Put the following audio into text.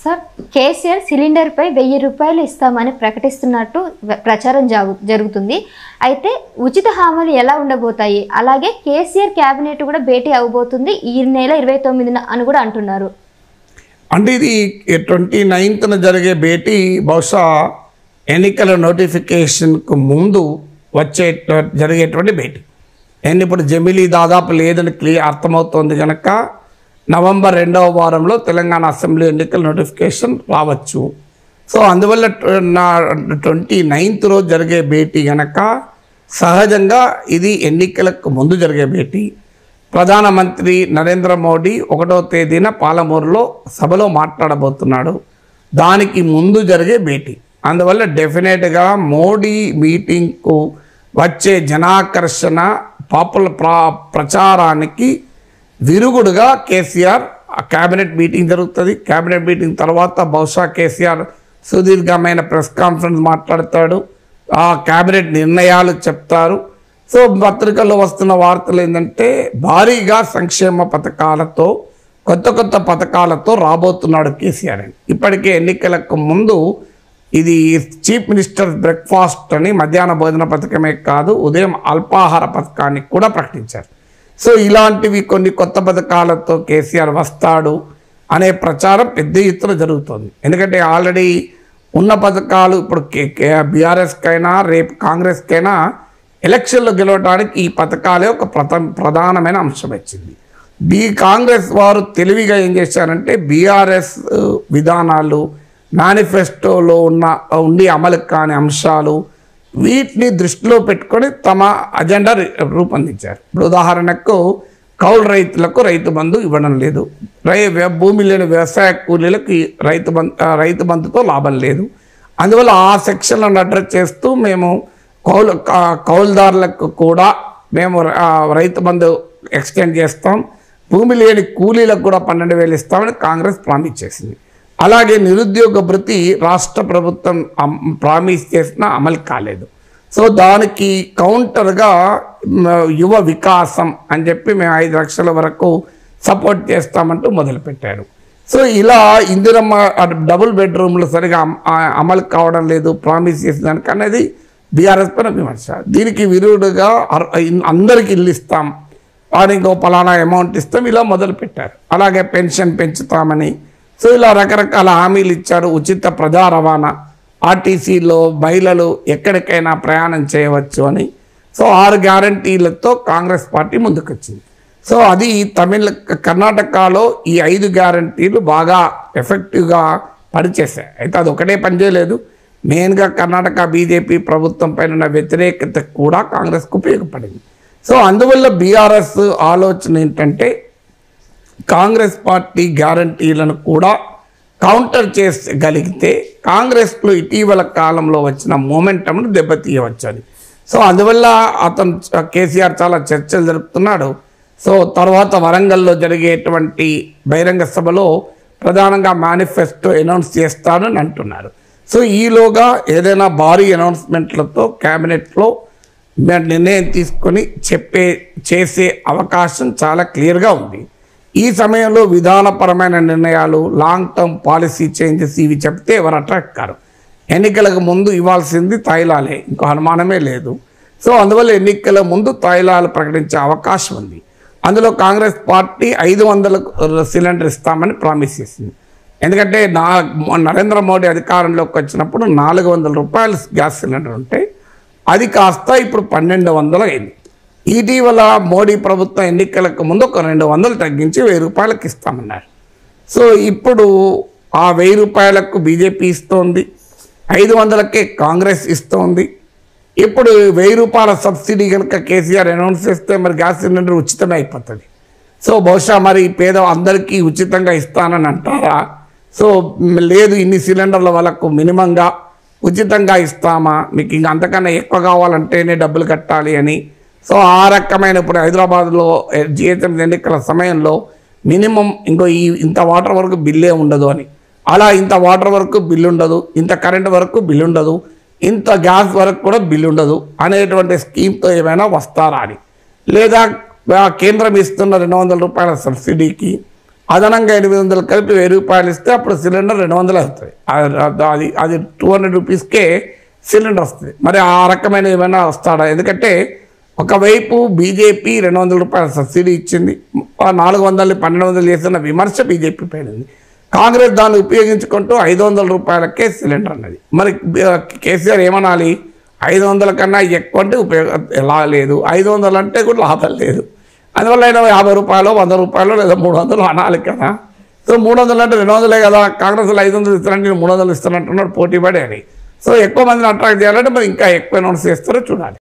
sir KCR cylinder పై వెయ్యి రూపాయలు ఇస్తామని ప్రకటిస్తున్నట్టు వ- ప్రచారం జాగు జరుగుతుంది అయితే ఉచిత హామీలు ఎలా ఉండబోతాయి అలాగే కేసీఆర్ కేబినెట్ కూడా భేటీ అవబోతుంది ఈ నెల ఇరవై తొమ్మిదిన అని కూడా అంటున్నారు అంటే ఇది ట్వంటీ నైన్త్న జరిగే భేటీ బహుశా ఎన్నికల నోటిఫికేషన్కు ముందు వచ్చే జరిగేటువంటి భేటీ అండ్ ఇప్పుడు జమిలీ దాదాపు లేదని క్లియర్ అర్థమవుతోంది కనుక నవంబర్ రెండవ వారంలో తెలంగాణ అసెంబ్లీ ఎన్నికల నోటిఫికేషన్ రావచ్చు సో అందువల్ల ట- నా ట్వంటీ నైన్త్ రోజు జరిగే భేటీ గనక సహజంగా ఇది ఎన్నికలకు ముందు జరిగే భేటీ ప్రధానమంత్రి నరేంద్ర మోడీ ఒకటో తేదీన పాలమూరులో సభలో మాట్లాడబోతున్నాడు దానికి ముందు జరిగే భేటీ అందువల్ల డెఫినెట్గా మోడీ మీటింగ్కు వచ్చే జనాకర్షణ పాపుల ప్రా ప్రచారానికి విరుగుడుగా కేసీఆర్ ఆ కేబినెట్ మీటింగ్ జరుగుతుంది కేబినెట్ మీటింగ్ తర్వాత బహుశా కేసీఆర్ సుదీర్ఘమైన ప్రెస్ కాన్ఫరెన్స్ మాట్లాడతాడు ఆ కేబినెట్ నిర్ణయాలు చెప్తారు సో పత్రికల్లో వస్తున్న వార్తలు ఏంటంటే భారీగా సంక్షేమ పథకాలతో కొత్త కొత్త పథకాలతో రాబోతున్నాడు కేసీఆర్ అని ఇప్పటికే ఎన్నికలకు ముందు ఇది చీఫ్ మినిస్టర్ బ్రేక్ఫాస్ట్ అని మధ్యాహ్న భోజన పథకమే కాదు ఉదయం అల్పాహార పథకాన్ని కూడా ప్రకటించారు సో ఇలాంటివి కొన్ని కొత్త పథకాలతో కేసీఆర్ వస్తాడు అనే ప్రచారం పెద్ద ఎత్తున జరుగుతుంది ఎందుకంటే ఆల్రెడీ ఉన్న పథకాలు ఇప్పుడు బీఆర్ఎస్కైనా రేపు కాంగ్రెస్కైనా ఎలక్షన్లో గెలవడానికి ఈ పథకాలే ఒక ప్రథ ప్రధానమైన అంశం వచ్చింది బీ కాంగ్రెస్ వారు తెలివిగా ఏం చేశారంటే బీఆర్ఎస్ విధానాలు మేనిఫెస్టోలో ఉన్న ఉండి అమలు కాని అంశాలు వీటిని దృష్టిలో పెట్టుకొని తమ అజెండా రి- రూపొందించారు ఇప్పుడు ఉదాహరణకు కౌలు రైతులకు రైతు బంధు ఇవ్వడం లేదు రై వ్య- భూమి లేని వ్యవసాయ కూలీలకు ఈ రైతు బంధు రైతు బంధుతో లాభం లేదు అందువల్ల ఆ సెక్షన్లను అడ్రస్ చేస్తూ మేము కౌలు కా- కౌలుదారులకు కూడా మేము ఆ, రైతు బంధు ఎక్స్టెండ్ చేస్తాం భూమి లేని కూలీలకు కూడా పన్నెండు వేలు ఇస్తామని కాంగ్రెస్ ప్రామిస్ చేసింది అలాగే నిరుద్యోగ భృతి రాష్ట్ర ప్రభుత్వం అమ్- ప్రామిస్ చేసినా అమలు కాలేదు సో దానికి కౌంటర్గా మ, యువ వికాసం అని చెప్పి మేము ఐదు లక్షల వరకు సపోర్ట్ చేస్తామంటూ మొదలుపెట్టారు సో ఇలా ఇందిరమ్మ అటు డబుల్ బెడ్రూమ్లు సరిగా అమ్- ఆ- అమలు కావడం లేదు ప్రామిస్ చేసిన దానికి అనేది బీఆర్ఎస్ పైన విమర్శ దీనికి విరుడుగా అర్- ఇన్- అందరికి ఇల్లు ఇస్తాం వారికి ఇంకో పలానా అమౌంట్ ఇస్తాం ఇలా మొదలు పెట్టారు అలాగే పెన్షన్ పెంచుతామని సో ఇలా రకరకాల హామీలు ఇచ్చారు ఉచిత ప్రజా రవాణా ఆర్టీసీలో మహిళలు ఎక్కడికైనా ప్రయాణం చేయవచ్చు అని సో ఆరు గ్యారంటీలతో కాంగ్రెస్ పార్టీ ముందుకొచ్చింది సో అది తమిళ కర్ణాటకలో ఈ ఐదు గ్యారంటీలు బాగా ఎఫెక్టివ్గా పనిచేశాయి అయితే అది ఒకటే పనిచేయలేదు మెయిన్గా కర్ణాటక బీజేపీ ప్రభుత్వం పైన ఉన్న వ్యతిరేకత కూడా కాంగ్రెస్కు ఉపయోగపడింది సో అందువల్ల బీఆర్ఎస్ ఆలోచన ఏంటంటే కాంగ్రెస్ పార్టీ గ్యారంటీలను కూడా కౌంటర్ చేయగలిగితే కాంగ్రెస్లో ఇటీవల కాలంలో వచ్చిన మూమెంటంను దెబ్బతీయవచ్చు అని సో అందువల్ల అతను చ- కేసీఆర్ చాలా చర్చలు జరుపుతున్నాడు సో తర్వాత వరంగల్లో జరిగేటువంటి బహిరంగ సభలో ప్రధానంగా మేనిఫెస్టో అనౌన్స్ చేస్తానని అంటున్నారు సో ఈలోగా ఏదైనా భారీ అనౌన్స్మెంట్లతో క్యాబినెట్లో మేము నిర్ణయం తీసుకొని చెప్పే చేసే అవకాశం చాలా క్లియర్గా ఉంది ఈ సమయంలో విధానపరమైన నిర్ణయాలు లాంగ్ టర్మ్ పాలసీ చేంజెస్ ఇవి చెప్తే ఎవరు అట్రాక్ట్ కారు ఎన్నికలకు ముందు ఇవ్వాల్సింది తాయిలాలే ఇంకో అనుమానమే లేదు సో అందువల్ల ఎన్నికల ముందు తాయిలాలు ప్రకటించే అవకాశం ఉంది అందులో కాంగ్రెస్ పార్టీ ఐదు వందల సిలిండర్ ఇస్తామని ప్రామిస్ చేసింది ఎందుకంటే నా నరేంద్ర మోడీ అధికారంలోకి వచ్చినప్పుడు నాలుగు వందల రూపాయలు గ్యాస్ సిలిండర్ ఉంటే అది కాస్త ఇప్పుడు పన్నెండు వందలు అయింది ఇటీవల మోడీ ప్రభుత్వం ఎన్నికలకు ముందు ఒక రెండు వందలు తగ్గించి వెయ్యి రూపాయలకు ఇస్తామన్నారు సో ఇప్పుడు ఆ వెయ్యి రూపాయలకు బీజేపీ ఇస్తోంది ఐదు వందలకే కాంగ్రెస్ ఇస్తోంది ఇప్పుడు వెయ్యి రూపాయల సబ్సిడీ కనుక కేసీఆర్ అనౌన్స్ చేస్తే మరి గ్యాస్ సిలిండర్ ఉచితమే అయిపోతుంది సో బహుశా మరి పేద అందరికీ ఉచితంగా ఇస్తానని అంటారా సో మ్, లేదు ఇన్ని సిలిండర్ల వాళ్ళకు మినిమంగా ఉచితంగా ఇస్తామా మీకు ఇంక అంతకన్నా ఎక్కువ కావాలంటేనే డబ్బులు కట్టాలి అని సో ఆ రకమైన ఇప్పుడు హైదరాబాద్లో జిహెచ్ఎం ఎన్నికల సమయంలో మినిమం ఇంకో ఈ ఇంత వాటర్ వరకు బిల్లే ఉండదు అని అలా ఇంత వాటర్ వరకు బిల్లు ఉండదు ఇంత కరెంట్ వరకు బిల్లు ఉండదు ఇంత గ్యాస్ వరకు కూడా బిల్లు ఉండదు అనేటువంటి స్కీమ్తో ఏమైనా వస్తారా అని లేదా ఆ కేంద్రం ఇస్తున్న రెండు వందల రూపాయల సబ్సిడీకి అదనంగా ఎనిమిది వందలు కలిపి వెయ్యి రూపాయలు ఇస్తే అప్పుడు సిలిండర్ రెండు వందలు అవుతుంది అది- అది అది టూ హండ్రెడ్ రూపీస్కే సిలిండర్ వస్తుంది మరి ఆ రకమైన ఏమైనా వస్తాడా ఎందుకంటే ఒకవైపు బీజేపీ రెండు వందల రూపాయల సబ్సిడీ ఇచ్చింది ఆ నాలుగు వందలు పన్నెండు వందలు చేస్తున్న విమర్శ బీజేపీ పైన ఉంది కాంగ్రెస్ దాన్ని ఉపయోగించుకుంటూ ఐదు వందల రూపాయలకే సిలిండర్ అన్నది మరి బి- కేసీఆర్ ఏమనాలి ఐదు వందల కన్నా ఎక్కువ అంటే ఉపయోగం ఎలా లేదు ఐదు వందలు అంటే కూడా లాభం లేదు అందువల్ల ఆయన యాభై రూపాయలు వంద రూపాయలు లేదా మూడు వందలు అనాలి కదా సో మూడు వందలు అంటే రెండు వందలే కదా కాంగ్రెస్లో ఐదు వందలు ఇస్తారంటే నేను మూడు వందలు ఇస్తానంటున్నాడు పోటీ పడి అని సో ఎక్కువ మందిని అట్రాక్ట్ చేయాలంటే మరి ఇంకా ఎక్కువ అనౌన్స్ చేస్తారో చూడాలి